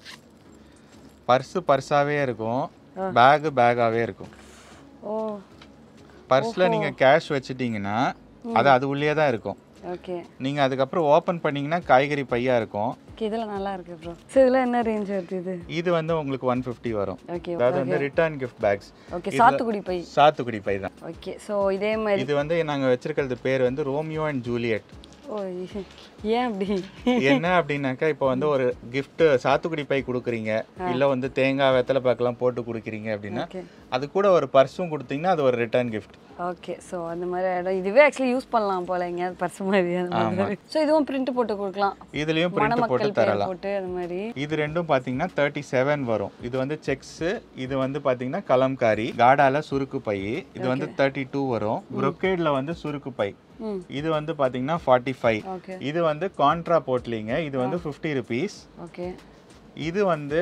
பர்ஸு பர்ஸாகவே இருக்கும் பேகு பேக்காகவே இருக்கும் ஓ பர்ஸில் நீங்கள் கேஷ் வச்சிட்டிங்கன்னா அது அது உள்ளே தான் இருக்கும் ஓகே நீங்கள் அதுக்கப்புறம் ஓப்பன் பண்ணீங்கன்னா காய்கறி பையா இருக்கும் ஓகே இதெல்லாம் நல்லா இருக்கு ப்ரோ ஸோ இதெல்லாம் என்ன ரேஞ்ச் வருது இது இது வந்து உங்களுக்கு ஒன் ஃபிஃப்டி வரும் ஓகே அதாவது வந்து ரிட்டர்ன் கிஃப்ட் பேக்ஸ் ஓகே சாத்துக்குடி பை சாத்துக்குடி பை தான் ஓகே ஸோ இதே மாதிரி இது வந்து நாங்கள் வச்சிருக்கிறது பேர் வந்து ரோமியோ அண்ட் ஜூலியட் ஓ ஏன் அப்படி என்ன அப்படின்னாக்கா இப்போ வந்து ஒரு gift சாத்துக்குடி பை கொடுக்குறீங்க இல்லை வந்து தேங்காய் வெத்தலை பாக்கெல்லாம் போட்டு கொடுக்குறீங்க அப்படின்னா ஓகே அது கூட ஒரு பர்ஸும் கொடுத்தீங்கன்னா அது ஒரு ரிட்டர்ன் கிஃப்ட் ஓகே ஸோ அந்த மாதிரி இடம் இதுவே ஆக்சுவலி யூஸ் பண்ணலாம் போல எங்கேயாவது பர்ஸ் மாதிரி அந்த மாதிரி ஸோ இதுவும் பிரிண்ட் போட்டு கொடுக்கலாம் இதுலேயும் பிரிண்ட் போட்டு மணமக்கள் பேர் தரலாம் போட்டு அந்த மாதிரி இது ரெண்டும் பார்த்தீங்கன்னா தேர்ட்டி செவன் வரும் இது வந்து செக்ஸு இது வந்து பார்த்தீங்கன்னா கலம்காரி காடால சுருக்கு பை இது வந்து தேர்ட்டி டூ வரும் brocade-ல வந்து சுருக்கு பை ம் இது வந்து பார்த்தீங்கன்னா ஃபார்ட்டி ஃபைவ் ஓகே இது வந்து கான்ட்ரா போட்லிங்க இது வந்து ஃபிஃப்டி ருபீஸ் ஓகே இது வந்து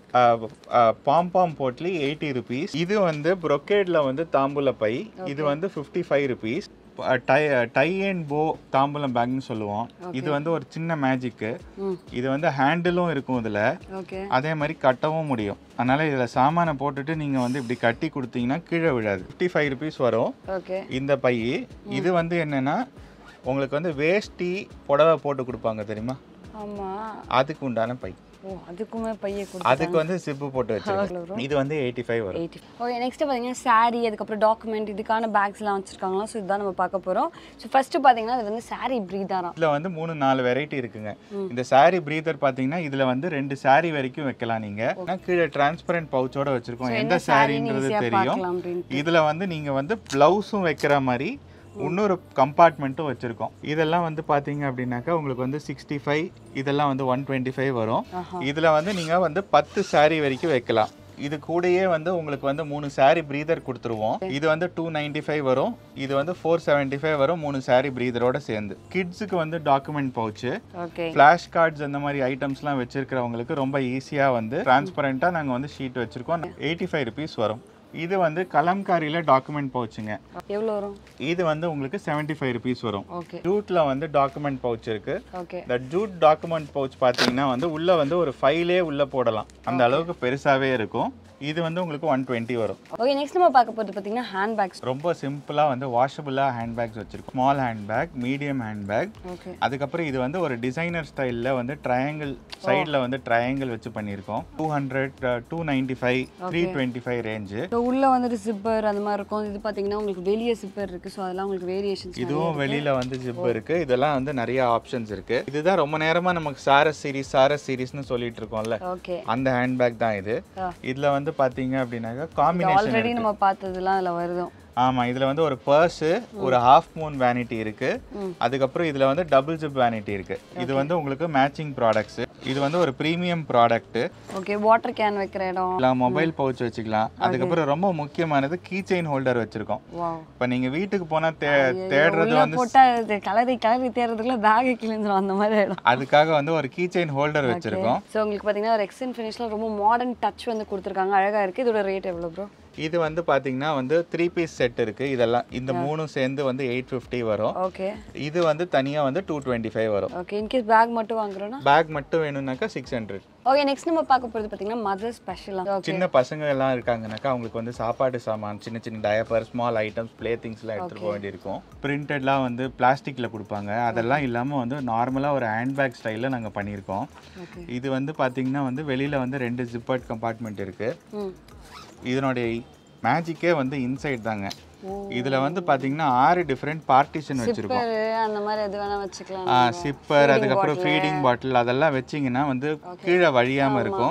பாம்பாம் போட்லி எயிட்டி ருபீஸ் இது வந்து brocade-ல வந்து தாம்பூல பை இது வந்து fifty five rupees tie tie and போ தாம்பூலம் பேக்னு சொல்லுவோம் இது வந்து ஒரு சின்ன மேஜிக்கு ம் இது வந்து ஹேண்டிலும் இருக்கும் இதில் ஓகே அதே மாதிரி கட்டவும் முடியும் அதனால இதில் சாமானை போட்டுட்டு நீங்கள் வந்து இப்படி கட்டி கொடுத்தீங்கன்னா கீழே விழாது ஃபிஃப்டி ஃபைவ் ருபீஸ் வரும் ஓகே இந்த பை இது வந்து என்னன்னா உங்களுக்கு வந்து வேஷ்டி புடவை போட்டு கொடுப்பாங்க தெரியுமா ஆமாம் அதுக்கு உண்டான பை ஓ அதுக்குமே பைய கொடு அதுக்கு வந்து சிப்பு போட்டு வச்சிருக்கோம் இது வந்து எயிட்டி ஃபைவ் வரும் எயிட்டி ஓகே நெக்ஸ்ட் பார்த்தீங்கன்னா saree அதுக்கப்புறம் டாக்குமெண்ட் இதுக்கான பேக்ஸ்லாம் வச்சுருக்காங்களா ஸோ இதுதான் நம்ம பார்க்க போகிறோம் ஸோ ஃபஸ்ட்டு பார்த்தீங்கன்னா இது வந்து saree ப்ரீதாராம் இதில் வந்து மூணு நாலு வெரைட்டி இருக்குங்க இந்த saree ப்ரீதர் பார்த்தீங்கன்னா இதில் வந்து ரெண்டு saree வரைக்கும் வைக்கலாம் நீங்கள் கீழே டிரான்ஸ்பரண்ட் பவுச்சோட வச்சிருக்கோம் எந்த சாரின்றது தெரியும் பார்க்கலாம் அப்படின்ட்டு இதில் வந்து நீங்கள் வந்து ப்ளவுஸும் வைக்கிற மாதிரி இன்னொரு கம்பார்ட்மெண்ட்டும் வச்சுருக்கோம் இதெல்லாம் வந்து பார்த்தீங்க அப்படின்னாக்கா உங்களுக்கு வந்து சிக்ஸ்டி ஃபைவ் இதெல்லாம் வந்து ஒன் டுவெண்ட்டி ஃபைவ் வரும் இதில் வந்து நீங்கள் வந்து பத்து saree வரைக்கும் வைக்கலாம் இது கூடயே வந்து உங்களுக்கு வந்து மூணு saree ப்ரீதர் கொடுத்துருவோம் இது வந்து டூ நைன்டி ஃபைவ் வரும் இது வந்து ஃபோர் செவன்ட்டி ஃபைவ் வரும் மூணு saree ப்ரீதரோட சேர்ந்து கிட்ஸுக்கு வந்து document pouch okay flash cards அந்த மாதிரி ஐட்டம்ஸ்லாம் வச்சிருக்கிறவங்களுக்கு ரொம்ப ஈஸியாக வந்து டிரான்ஸ்பரண்ட்டாக நாங்கள் வந்து ஷீட் வச்சுருக்கோம் எயிட்டி ஃபைவ் ருபீஸ் வரும் இது வந்து கலம்காரியில் டாக்குமெண்ட் பவுச்சுங்க எவ்வளோ வரும் இது வந்து உங்களுக்கு செவன்ட்டி ஃபைவ் ருபீஸ் வரும் ஓகே ஜூட்டில் வந்து டாக்குமெண்ட் பவுச் இருக்கு ஓகே இந்த ஜூட் டாக்குமெண்ட் பவுச் பார்த்தீங்கன்னா வந்து உள்ளே வந்து ஒரு ஃபைலே உள்ளே போடலாம் அந்த அளவுக்கு பெருசாகவே இருக்கும் இது வந்து உங்களுக்கு ஒன் டுவெண்ட்டி வரும் ஓகே நெக்ஸ்ட் நம்ம பார்க்க போகிறது பார்த்தீங்கன்னா ஹேண்ட் பேக்ஸ் ரொம்ப சிம்பிளாக வந்து வாஷபிளாக ஹேண்ட்பேக்ஸ் வச்சுருக்கோம் small handbag medium handbag okay அதுக்கப்புறம் இது வந்து ஒரு டிசைனர் ஸ்டைலில் வந்து ட்ரையாங்கிள் சைடில் வந்து ட்ரையாங்கிள் வச்சு பண்ணியிருக்கோம் two hundred two ninety five three twenty five range so உள்ளே வந்துட்டு ஜிப்பர் அந்த மாதிரி இருக்கும் இது பார்த்தீங்கன்னா உங்களுக்கு வெளியே ஜிப்பர் இருக்குது ஸோ அதெல்லாம் உங்களுக்கு வேரியேஷன்ஸ் இதுவும் வெளியில வந்து ஜிப் இருக்கு இதெல்லாம் வந்து நிறைய ஆப்ஷன்ஸ் இருக்கு இதுதான் ரொம்ப நேரமா நமக்கு சாரஸ் சீரிஸ் சாரஸ் சீரிஸ்னு சொல்லிட்டு இருக்கோம்ல ஓகே அந்த ஹேண்ட்பேக் தான் இது ஆ. இதுல வந்து பாத்தீங்க அப்படின்னாக்கா காம்பினேஷன் ஆல்ரெடி நம்ம பார்த்ததுலாம் அதில் வருதும் ஆமா இதுல வந்து ஒரு பர்ஸ் ஒரு ஹாஃப் மூன் வேனிட்டி இருக்கு அதுக்கப்புறம் இதுல வந்து டபுள் ஜிப் வேனிட்டி இருக்கு இது வந்து உங்களுக்கு மேட்சிங் ப்ராடக்ட்ஸ் இது வந்து ஒரு premium product okay water can வைக்கிற இடம் இல்லை மொபைல் பவுச் வச்சுக்கலாம் அதுக்கப்புறம் ரொம்ப முக்கியமானது கீ செயின் ஹோல்டர் வச்சிருக்கோம் வாவ் இப்போ நீங்க வீட்டுக்கு போனா தே தேடுறது உள்ள வந்து போட்டா இது கலரி கலரி தேடுறதுக்குள்ள பேக் கிழிஞ்சிரும் அந்த மாதிரி இடம் அதுக்காக வந்து ஒரு கீ செயின் ஹோல்டர் வச்சிருக்கோம் ஸோ உங்களுக்கு பார்த்தீங்கன்னா ஒரு எக்ஸன் ஃபினிஷ்ல ரொம்ப மாடர்ன் டச் வந்து கொடுத்துருக்காங்க அழகா இருக்கு இதோட ரேட் எவ்வளோ ப்ரோ இது வந்து பாத்தீங்கன்னா வந்து த்ரீ பீஸ் செட் இருக்கு இதெல்லாம் இந்த மூணும் சேர்ந்து வந்து எயிட் ஃபிஃப்டி வரும் ஓகே இது வந்து தனியா வந்து டூ டுவெண்ட்டி ஃபைவ் வரும் ஓகே இன்கேஸ் பேக் மட்டும் வாங்குறோன்னா பேக் மட்டும் வேணும்னாக்கா சிக்ஸ் ஹண்ட்ரட் ஓகே நெக்ஸ்ட் நம்ம பார்க்க போகிறது பார்த்தீங்கன்னா மதர் ஸ்பெஷலாக ஓகே சின்ன பசங்க எல்லாம் இருக்காங்கனாக்கா அவங்களுக்கு வந்து சாப்பாடு சாமான் சின்ன சின்ன டயப்பர் ஸ்மால் ஐட்டம்ஸ் ப்ளே திங்ஸ்லாம் எடுத்துட்டு போக வேண்டியிருக்கும் பிரிண்டட்லாம் வந்து பிளாஸ்டிக்ல கொடுப்பாங்க அதெல்லாம் இல்லாம வந்து நார்மலா ஒரு ஹேண்ட்பேக் ஸ்டைலில் நாங்க பண்ணியிருக்கோம் ஓகே இது வந்து பாத்தீங்கன்னா வந்து வெளியில வந்து ரெண்டு ஜிப்பர்ட் கம்பார்ட்மெண்ட் இருக்கு ம் இதனுடைய மேஜிக்கே வந்து இன்சைட் தாங்க இதுல வந்து பாத்தீங்கன்னா ஆறு டிஃப்ரெண்ட் பார்ட்டிஷன் வச்சிருக்கோம் சிப்பர் அந்த மாதிரி எது வேணா வச்சுக்கலாம் சிப்பர் அதுக்கப்புறம் ஃபீடிங் பாட்டில் அதெல்லாம் வச்சிங்கன்னா வந்து கீழே வழியாம இருக்கும்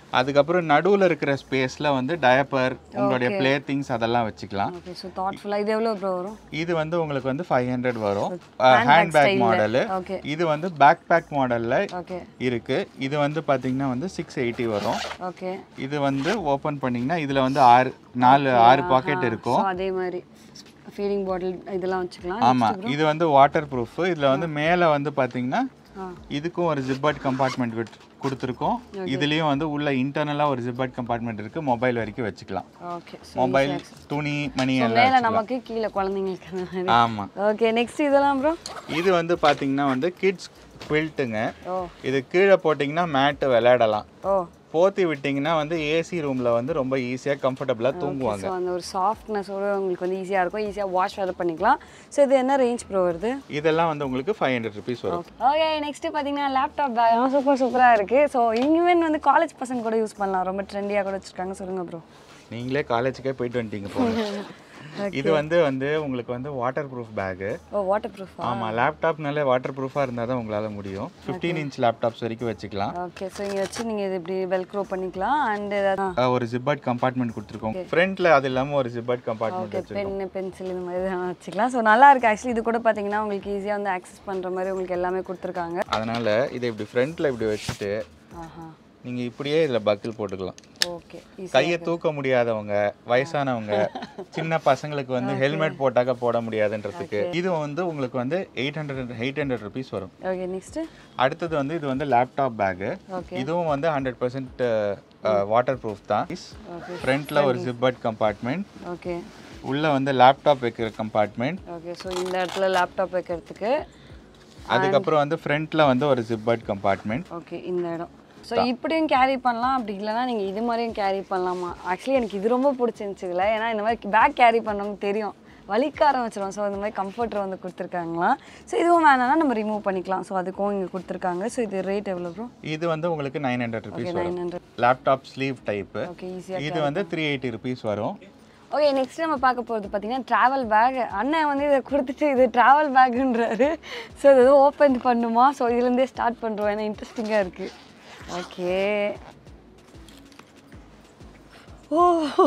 அதுக்கப்புறம் நடுவுல இருக்கிற ஸ்பேஸ்ல வந்து டயப்பர் உங்களுடைய ப்ளே திங்ஸ் அதெல்லாம் வச்சுக்கலாம் ஓகே ஸோ தாட்ஃபுல்லாக இது எவ்வளோ ப்ரோ வரும் இது வந்து உங்களுக்கு வந்து ஃபைவ் ஹண்ட்ரட் வரும் handbag ஹேண்ட்பேக் style ல. Model Okay. இது வந்து பேக் பேக் மாடல்ல ஓகே இருக்கு இது வந்து பாத்தீங்கன்னா வந்து சிக்ஸ் எயிட்டி வரும் ஓகே இது வந்து ஓபன் பண்ணீங்கன்னா இதுல வந்து ஆறு நாலு ஆறு பாக்கெட் இருக்கும் ஸோ அதே மாதிரி ஃபீடிங் பாட்டில் இதெல்லாம் வச்சுக்கலாம் ஆமா இது வந்து வாட்டர் ப்ரூஃப் இதுல வந்து மேல வந்து பாத்தீங்கன்னா ஆ. இதுக்கும் ஒரு ஜிப்பட் கம்பார்ட்மெண்ட் கொடுத்துருக்கோம் இதுலயும் வந்து உள்ள இன்டர்னலா ஒரு ஜிப்பட் கம்பார்ட்மெண்ட் இருக்கு மொபைல் வரைக்கும் வச்சுக்கலாம் ஓகே ஸோ மொபைல் துணி மணி எல்லாம் மேலே வச்சுக்கலாம். நமக்கு கீழே குழந்தைங்களுக்கு அந்த மாதிரி ஆமா ஓகே நெக்ஸ்ட் இதெல்லாம் ப்ரோ இது வந்து பாத்தீங்கன்னா வந்து கிட்ஸ் குவில்ட்டுங்க ஓ இது கீழே போட்டிங்கன்னா மேட்டு விளையாடலாம் ஓ போத்தி விட்டிங்கன்னா வந்து ஏசி ரூமில் வந்து ரொம்ப ஈஸியாக கம்ஃபர்டபுளாக தூங்குவாங்க ஸோ அந்த ஒரு சாஃப்ட்னஸோட உங்களுக்கு வந்து ஈஸியாக இருக்கும் ஈஸியாக வாஷ் வேறு பண்ணிக்கலாம் ஸோ இது என்ன ரேஞ்ச் ப்ரோ வருது இதெல்லாம் வந்து உங்களுக்கு ஃபைவ் ஹண்ட்ரட் ருபீஸ் வரும் ஓகே நெக்ஸ்ட் பார்த்தீங்கன்னா லேப்டாப் பேக் சூப்பர் சூப்பராக இருக்குது ஸோ இங்கேவன் வந்து காலேஜ் பசங்க கூட யூஸ் பண்ணலாம் ரொம்ப ட்ரெண்டியாக கூட வச்சுருக்காங்க சொல்லுங்கள் ப்ரோ நீங்களே காலேஜுக்கே போயிட்டு வந்துட்டீங்க போங்க இது வந்து வந்து உங்களுக்கு வந்து வாட்டர் ப்ரூஃப் பேகு ஓ வாட்டர் ப்ரூஃபா ஆமாம் லேப்டாப்னாலே வாட்டர் ப்ரூஃபாக இருந்தால் தான் உங்களால் முடியும் ஃபிஃப்டீன் இன்ச் லேப்டாப்ஸ் வரைக்கும் வச்சுக்கலாம் ஓகே ஸோ இங்கே வச்சு நீங்கள் இது இப்படி வெல்க்ரோ பண்ணிக்கலாம் அண்ட் ஏதாவது அஹ் ஒரு ஜிப்பட் கம்பார்ட்மெண்ட் கொடுத்துருக்கோம் ஃப்ரண்ட்டில் அது இல்லாமல் ஒரு ஜிப்பட் கம்பார்ட்மெண்ட் ஓகே வச்சுருக்கோம் பென் பென்சில் இந்த மாதிரி இதெல்லாம் வச்சுக்கலாம் ஸோ நல்லா இருக்குது ஆக்சுவலி இது கூட பார்த்தீங்கன்னா உங்களுக்கு ஈஸியாக வந்து ஆக்சஸ் பண்ணுற மாதிரி உங்களுக்கு எல்லாமே கொடுத்துருக்காங்க அதனால் இதை இப்படி ஃப்ரண்ட்டில் இப்படி வச்சுட்டு ஆஹா நீங்கள் இப்படியே இதில் பக்கிள் போட்டுக்கலாம் ஓகே ஈஸி கையை தூக்க முடியாதவங்க வயசானவங்க சின்ன பசங்களுக்கு வந்து ஹெல்மெட் போட்டாக்க போட முடியாதுன்றதுக்கு இது வந்து உங்களுக்கு வந்து eight hundred eight hundred rupees வரும் ஓகே நெக்ஸ்ட்டு அடுத்தது வந்து இது வந்து லேப்டாப் பேகு ஓகே இதுவும் வந்து ஹண்ட்ரட் பர்சன்ட் வாட்டர் ப்ரூஃப் தான் ஓகே ஃப்ரண்ட்டில் ஒரு ஜிப்பட் கம்பார்ட்மெண்ட் ஓகே உள்ள வந்து லேப்டாப் வைக்கிற கம்பார்ட்மெண்ட் ஓகே ஸோ இந்த இடத்துல லேப்டாப் வைக்கிறதுக்கு அதுக்கப்புறம் வந்து ஃப்ரண்ட்டில் வந்து ஒரு ஜிப்பட் கம்பார்ட்மெண்ட் ஓகே இந்த இடம் ஸோ இப்படியும் கேரி பண்ணலாம் அப்படி இல்லைன்னா நீங்கள் இது மாதிரியும் கேரி பண்ணலாமா ஆக்சுவலி எனக்கு இது ரொம்ப பிடிச்சிருந்துச்சு இதில் ஏன்னா இந்த மாதிரி பேக் கேரி பண்ணவங்க தெரியும் வலிக்க ஆரம்பிச்சிடும் ஸோ இந்த மாதிரி கம்ஃபர்டர் வந்து கொடுத்துருக்காங்களாம் ஸோ இதுவும் வேணாம்னா நம்ம ரிமூவ் பண்ணிக்கலாம் ஸோ அதுக்கும் இங்கே கொடுத்துருக்காங்க ஸோ இது ரேட் எவ்வளோ ப்ரோ இது வந்து உங்களுக்கு நைன் ஹண்ட்ரட் ருபீஸ் நைன் வரும் hundred laptop sleeve type okay ஈஸியாக இது வந்து த்ரீ எயிட்டி ருபீஸ் வரும் ஓகே நெக்ஸ்ட் நம்ம பார்க்க போகிறது பார்த்தீங்கன்னா ட்ராவல் பேக் அண்ணன் வந்து இதை கொடுத்துட்டு இது ட்ராவல் பேக்குன்றாரு ஸோ இது எதுவும் ஓப்பன் பண்ணுமா ஸோ இதுலேருந்தே ஸ்டார்ட் பண்ணுறோம் ஏன்னா இன்ட்ரெஸ்டிங்காக இருக்குது ஓகே ஓ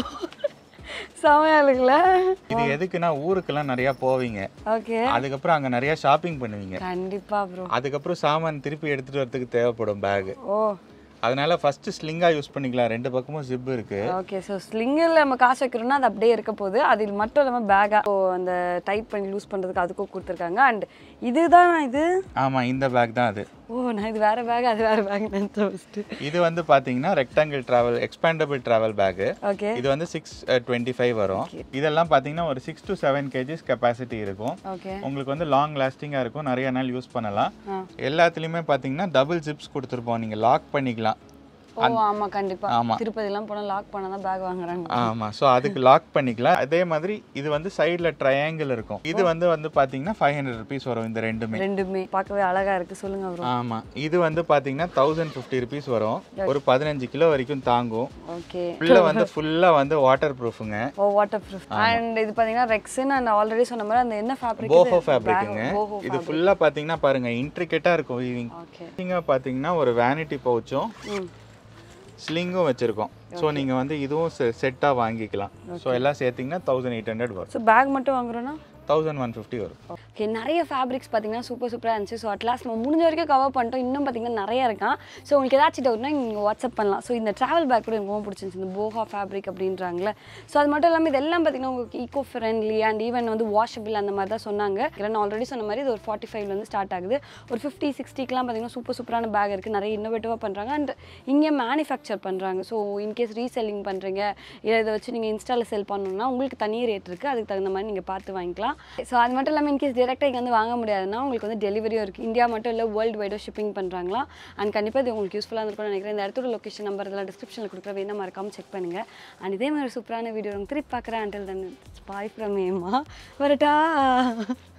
செமையா இருக்குல்ல இது எதுக்குன்னா ஊருக்கெல்லாம் நிறைய போவீங்க ஓகே அதுக்கப்புறம் அங்க நிறைய ஷாப்பிங் பண்ணுவீங்க கண்டிப்பா ப்ரோ அதுக்கப்புறம் சாமான் திருப்பி எடுத்துட்டு வரதுக்கு தேவைப்படும் பேக் ஓ அதனால ஃபர்ஸ்ட் ஸ்லிங்கா யூஸ் பண்ணிக்கலாம் ரெண்டு பக்கமும் ஜிப் இருக்கு ஓகே ஸோ ஸ்லிங்கில் நம்ம காசு வைக்கிறோம்னா அது அப்படியே இருக்க போகுது அதில் மட்டும் இல்லாமல் பேக்காக ஸோ அந்த டைட் பண்ணி யூஸ் பண்ணுறதுக்கு அதுக்கும் கொடுத்துருக்காங்க அண்ட் இதுதான் இது ஆமா இந்த பேக் தான் அது ஓ நான் இது வேற பேக் அது வேற பேக் நினச்சேன் ஃபஸ்ட்டு இது வந்து பாத்தீங்கன்னா rectangle travel expandable travel bag okay இது வந்து சிக்ஸ் டுவெண்ட்டி ஃபைவ் வரும் இதெல்லாம் பாத்தீங்கன்னா ஒரு six to seven kgs capacity இருக்கும் ஓகே உங்களுக்கு வந்து லாங் லாஸ்டிங்காக இருக்கும் நிறைய நாள் யூஸ் பண்ணலாம் ஆ. எல்லாத்துலேயுமே பார்த்தீங்கன்னா டபுள் ஜிப்ஸ் கொடுத்துருப்போம் நீங்கள் லாக் பண்ணிக்கலாம் ஓ ஆமாம் கண்டிப்பாக ஆமா. திருப்பதிலாம் போனால் லாக் பண்ணால் தான் பேக் வாங்குறாங்க ஆமாம் ஸோ அதுக்கு லாக் பண்ணிக்கலாம் அதே மாதிரி இது வந்து சைடில் ட்ரையாங்கிள் இருக்கும் இது வந்து வந்து பார்த்தீங்கன்னா ஃபைவ் ஹண்ட்ரட் ருபீஸ் வரும் இந்த ரெண்டுமே ரெண்டுமே பார்க்கவே அழகா இருக்கு சொல்லுங்க ப்ரோ ஆமாம் இது வந்து பார்த்தீங்கன்னா தௌசண்ட் ஃபிஃப்டி ருபீஸ் வரும் ஒரு பதினஞ்சு கிலோ வரைக்கும் தாங்கும் ஓகே ஃபுல்லாக வந்து ஃபுல்லாக வந்து வாட்டர் ப்ரூஃபுங்க ஓ வாட்டர் ப்ரூஃப் அண்ட் இது பார்த்தீங்கன்னா ரெக்ஸின் அண்ட் ஆல்ரெடி சொன்ன மாதிரி அந்த என்ன ஃபேப்ரிக் போஹோ ஃபேப்ரிக்குங்க போஹோ இது ஃபுல்லாக பார்த்தீங்கன்னா பாருங்க இன்ட்ரிகேட்டாக இருக்கும் வீவிங் ஓகே நீங்கள் பார்த்தீங்கன்னா ஒரு வேனிட்டி பவுச்சும் ம் ஸ்லிங்கும் வச்சுருக்கோம் ஸோ நீங்கள் வந்து இதுவும் செட்டாக வாங்கிக்கலாம் ஸோ எல்லாம் சேர்த்திங்கன்னா தௌசண்ட் எயிட் ஹண்ட்ரட் வரும் ஸோ பேக் மட்டும் வாங்குறோன்னா தௌசண்ட் ஒன் ஃபிஃப்டி வரும் ஓகே நிறைய ஃபேப்ரிக்ஸ் பார்த்தீங்கன்னா சூப்பர் சூப்பராக இருந்துச்சு ஸோ அட்லாஸ்ட் நம்ம முடிஞ்ச வரைக்கும் கவர் பண்ணிட்டோம் இன்னும் பார்த்தீங்கன்னா நிறைய இருக்கான் ஸோ உங்களுக்கு ஏதாச்சும் டவுட்னா நீங்கள் வாட்ஸ்அப் பண்ணலாம் ஸோ இந்த ட்ராவல் பேக் கூட எனக்கு ரொம்ப பிடிச்சிருந்துச்சு இந்த போஹா ஃபேப்ரிக் அப்படின்றாங்களே ஸோ அது மட்டும் இல்லாமல் இதெல்லாம் பார்த்தீங்கன்னா உங்களுக்கு ஈகோ ஃப்ரெண்ட்லி அண்ட் ஈவன் வந்து வாஷபிள் அந்த மாதிரி தான் சொன்னாங்க நான் ஆல்ரெடி சொன்ன மாதிரி இது ஒரு ஃபார்ட்டி ஃபைவ்லேருந்து ஸ்டார்ட் ஆகுது ஒரு ஃபிஃப்டி சிக்ஸ்டிக்கெலாம் பார்த்தீங்கன்னா சூப்பர் சூப்பரான பேக் இருக்குது நிறைய இன்னோவேட்டிவாக பண்ணுறாங்க அண்ட் இங்கே மேனுஃபேக்சர் பண்ணுறாங்க ஸோ இன்கேஸ் ரீசெல்லிங் பண்ணுறீங்க இல்லை இதை வச்சு நீங்கள் இன்ஸ்டாவில் செல் பண்ணணும்னா உங்களுக்கு தனி ரேட் இருக்குது அதுக்கு தகுந்த மாதிரி நீங்கள் பார்த்து வாங்கிக்கலாம் ஸோ அது மட்டும் இல்லாமல் இன்கேஸ் டேரெக்டாக இங்கே வந்து வாங்க முடியாதுன்னா உங்களுக்கு வந்து டெலிவரியும் இருக்குது இந்தியா மட்டும் இல்லை வேர்ல்டு வைடோ ஷிப்பிங் பண்ணுறாங்களா அண்ட் கண்டிப்பாக இது உங்களுக்கு யூஸ்ஃபுல்லாக இருக்கும்னு நினைக்கிறேன் இந்த இடத்தோட லொக்கேஷன் நம்பர் இதெல்லாம் டிஸ்கிரிப்ஷனில் கொடுக்குற வேணா மறக்காம செக் பண்ணுங்கள் அண்ட் இதே மாதிரி சூப்பரான வீடியோ திருப்பி பார்க்குறேன் அண்டில் தன் பாய் ஃப்ரம் ஏமா வரட்டா